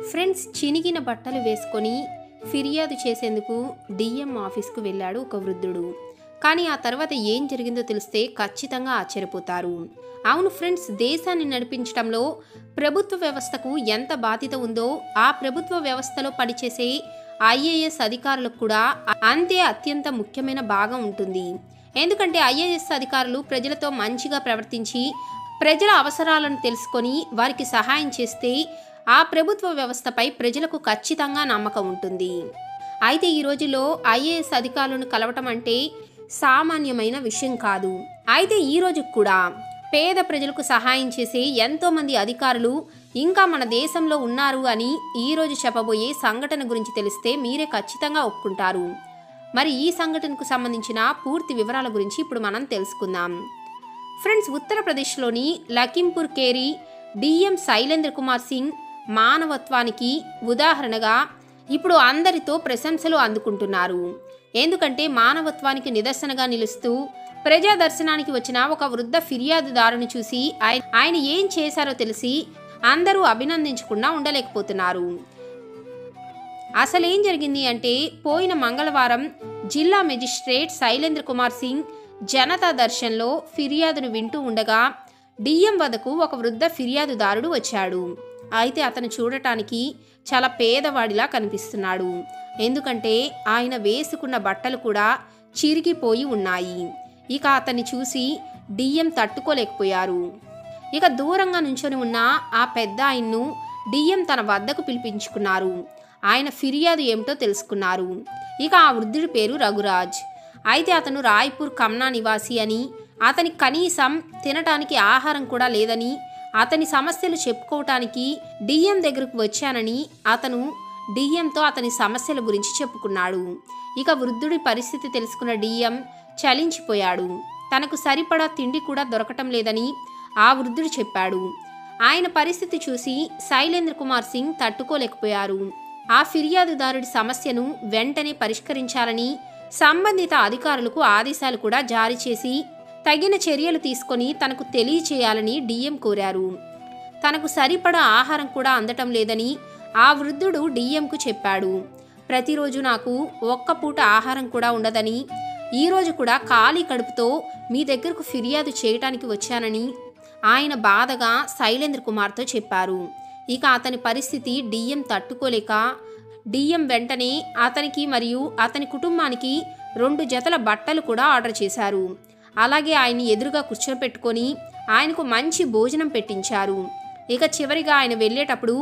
friends చినిగిన బట్టలు వేసుకొని ఫిర్యాదు చేసేందుకు డిఎం ఆఫీస్కు వెళ్ళాడు ఒక వృద్ధుడు కానీ ఆ తర్వాత ఏం జరిగిందో తెలిస్తే ఖచ్చితంగా ఆశ్చర్యపోతారు అవును ఫ్రెండ్స్ దేశాన్ని నడిపించడంలో ప్రభుత్వ వ్యవస్థకు ఎంత బాధ్యత ఉందో ఆ ప్రభుత్వ వ్యవస్థలో పనిచేసే ఐఏఎస్ వారికి కూడా అంతే అత్యంత ముఖ్యమైన భాగం ఉంటుంది ఎందుకంటే ఐఏఎస్ అధికారులు ప్రజలతో మంచిగా ప్రవర్తించి ప్రజల అవసరాలను తెలుసుకొని వారికి సహాయం చేస్తే ఆ ప్రభుత్వ వ్యవస్థపై ప్రజలకు ఖచ్చితంగా నమ్మకం ఉంటుంది అయితే ఈ రోజుల్లో ఐఏఎస్ అధికారులను కలవటం అంటే సామాన్యమైన విషయం కాదు అయితే ఈ రోజు కూడా పేద ప్రజలకు సహాయం చేసే ఎంతో మంది అధికారులు ఇంకా మన దేశంలో ఉన్నారు అని ఈ రోజు చెప్పబోయే సంఘటన గురించి తెలిస్తే మీరే ఖచ్చితంగా ఒప్పుకుంటారు మరి ఈ సంఘటనకు సంబంధించిన పూర్తి వివరాల గురించి ఇప్పుడు మనం తెలుసుకుందాం ఫ్రెండ్స్ ఉత్తరప్రదేశ్లోని లఖింపూర్ కేరి డిఎం శైలేంద్ర కుమార్ సింగ్ మానవత్వానికి ఉదాహరణగా ఇప్పుడు అందరితో ప్రశంసలు అందుకుంటున్నారు ఎందుకంటే మానవత్వానికి నిదర్శనగా నిలుస్తూ ప్రజా దర్శనానికి వచ్చిన ఒక వృద్ధ ఫిర్యాదుదారుని చూసి ఆయన ఆయన ఏం చేశారో తెలిసి అందరూ అభినందించకుండా ఉండలేకపోతున్నారు అసలేం జరిగింది అంటే పోయిన మంగళవారం జిల్లా మెజిస్ట్రేట్ శైలేంద్ర కుమార్ సింగ్ జనతా దర్శన్లో ఫిర్యాదును వింటూ ఉండగా డిఎం వద్దకు ఒక వృద్ధ ఫిర్యాదుదారుడు వచ్చాడు అయితే అతను చూడటానికి చాలా పేదవాడిలా కనిపిస్తున్నాడు ఎందుకంటే ఆయన వేసుకున్న బట్టలు కూడా చిరిగిపోయి ఉన్నాయి ఇక అతన్ని చూసి డిఎం తట్టుకోలేకపోయారు ఇక దూరంగా నుంచొని ఉన్న ఆ పెద్ద ఆయన్ను డిఎం తన వద్దకు పిలిపించుకున్నారు ఆయన ఫిర్యాదు ఏమిటో తెలుసుకున్నారు ఇక ఆ వృద్ధుడి పేరు రఘురాజ్ అయితే అతను రాయ్పూర్ కమ్నా నివాసి అని అతని కనీసం తినటానికి ఆహారం కూడా లేదని అతని సమస్యలు చెప్పుకోవటానికి డిఎం దగ్గరకు వచ్చానని అతను డిఎంతో అతని సమస్యల గురించి చెప్పుకున్నాడు ఇక వృద్ధుడి పరిస్థితి తెలుసుకున్న డిఎం చలించిపోయాడు తనకు సరిపడా తిండి కూడా దొరకటం లేదని ఆ వృద్ధుడు చెప్పాడు ఆయన పరిస్థితి చూసి శైలేంద్ర కుమార్ సింగ్ తట్టుకోలేకపోయారు ఆ ఫిర్యాదుదారుడి సమస్యను వెంటనే పరిష్కరించాలని సంబంధిత అధికారులకు ఆదేశాలు కూడా జారీ చేసి తగిన చర్యలు తీసుకొని తనకు తెలియచేయాలని డిఎం కోరారు తనకు సరిపడా ఆహారం కూడా అందటం లేదని ఆ వృద్ధుడు డిఎంకు చెప్పాడు ప్రతిరోజు నాకు ఒక్క పూట ఆహారం కూడా ఉండదని ఈరోజు కూడా ఖాళీ కడుపుతో మీ దగ్గరకు ఫిర్యాదు చేయటానికి వచ్చానని ఆయన బాధగా శైలేంద్ర కుమార్తో చెప్పారు ఇక అతని పరిస్థితి డిఎం తట్టుకోలేక డిఎం వెంటనే అతనికి మరియు అతని కుటుంబానికి రెండు జతల బట్టలు కూడా ఆర్డర్ చేశారు అలాగే ఆయన్ని ఎదురుగా కూర్చోపెట్టుకొని ఆయనకు మంచి భోజనం పెట్టించారు ఇక చివరిగా ఆయన వెళ్ళేటప్పుడు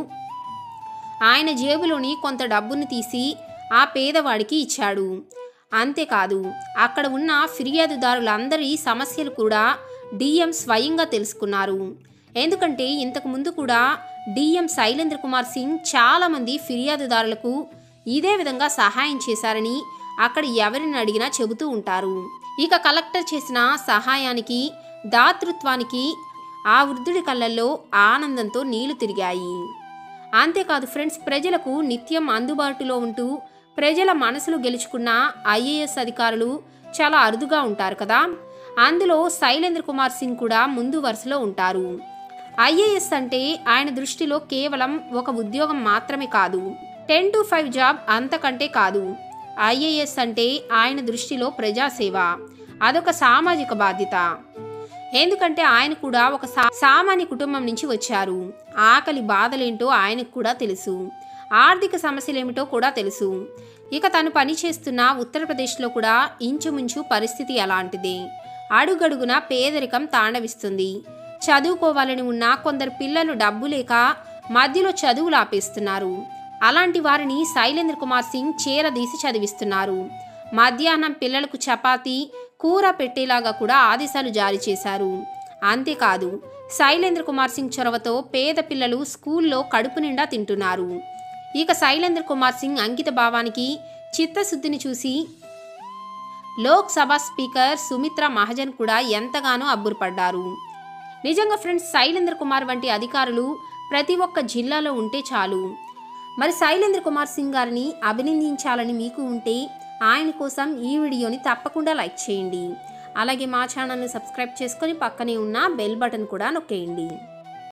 ఆయన జేబులోని కొంత డబ్బును తీసి ఆ పేదవాడికి ఇచ్చాడు అంతేకాదు అక్కడ ఉన్న ఫిర్యాదుదారులందరి సమస్యలు కూడా డిఎం స్వయంగా తెలుసుకున్నారు ఎందుకంటే ఇంతకు ముందు కూడా డిఎం శైలేంద్ర కుమార్ సింగ్ చాలామంది ఫిర్యాదుదారులకు ఇదే విధంగా సహాయం చేశారని అక్కడ ఎవరిని అడిగినా చెబుతూ ఉంటారు ఇక కలెక్టర్ చేసిన సహాయానికి దాతృత్వానికి ఆ వృద్ధుడి కళ్ళల్లో ఆనందంతో నీళ్లు తిరిగాయి అంతేకాదు ఫ్రెండ్స్ ప్రజలకు నిత్యం అందుబాటులో ఉంటూ ప్రజల మనసులు గెలుచుకున్న ఐఏఎస్ అధికారులు చాలా అరుదుగా ఉంటారు కదా అందులో శైలేంద్ర కుమార్ సింగ్ కూడా ముందు వరుసలో ఉంటారు ఐఏఎస్ అంటే ఆయన దృష్టిలో కేవలం ఒక ఉద్యోగం మాత్రమే కాదు టెన్ టు ఫైవ్ జాబ్ అంతకంటే కాదు ఐఏఎస్ అంటే ఆయన దృష్టిలో ప్రజాసేవ అదొక సామాజిక బాధ్యత ఎందుకంటే ఆయన కూడా ఒక సా సామాన్య కుటుంబం నుంచి వచ్చారు ఆకలి బాధలేంటో ఆయనకు కూడా తెలుసు ఆర్థిక సమస్యలేమిటో కూడా తెలుసు ఇక తను పనిచేస్తున్న ఉత్తరప్రదేశ్లో కూడా ఇంచుమించు పరిస్థితి అలాంటిదే అడుగడుగున పేదరికం తాండవిస్తుంది చదువుకోవాలని ఉన్న కొందరు పిల్లలు డబ్బు లేక మధ్యలో చదువులు ఆపేస్తున్నారు అలాంటి వారిని శైలేంద్ర కుమార్ సింగ్ చీరదీసి చదివిస్తున్నారు మధ్యాహ్నం పిల్లలకు చపాతీ కూర పెట్టేలాగా కూడా ఆదేశాలు జారీ చేశారు అంతేకాదు శైలేంద్ర కుమార్ సింగ్ చొరవతో పేద పిల్లలు స్కూల్లో కడుపు నిండా తింటున్నారు ఇక శైలేంద్ర కుమార్ సింగ్ అంకిత భావానికి చిత్తశుద్ధిని చూసి లోక్సభ స్పీకర్ సుమిత్రా మహాజన్ కూడా ఎంతగానో అబ్బురపడ్డారు నిజంగా ఫ్రెండ్స్ శైలేంద్ర కుమార్ వంటి అధికారులు ప్రతి ఒక్క జిల్లాలో ఉంటే చాలు మరి శైలేంద్ర కుమార్ సింగ్ గారిని అభినందించాలని మీకు ఉంటే ఆయన కోసం ఈ వీడియోని తప్పకుండా లైక్ చేయండి అలాగే మా ఛానల్ని సబ్స్క్రైబ్ చేసుకొని పక్కనే ఉన్న బెల్ బటన్ కూడా నొక్కేయండి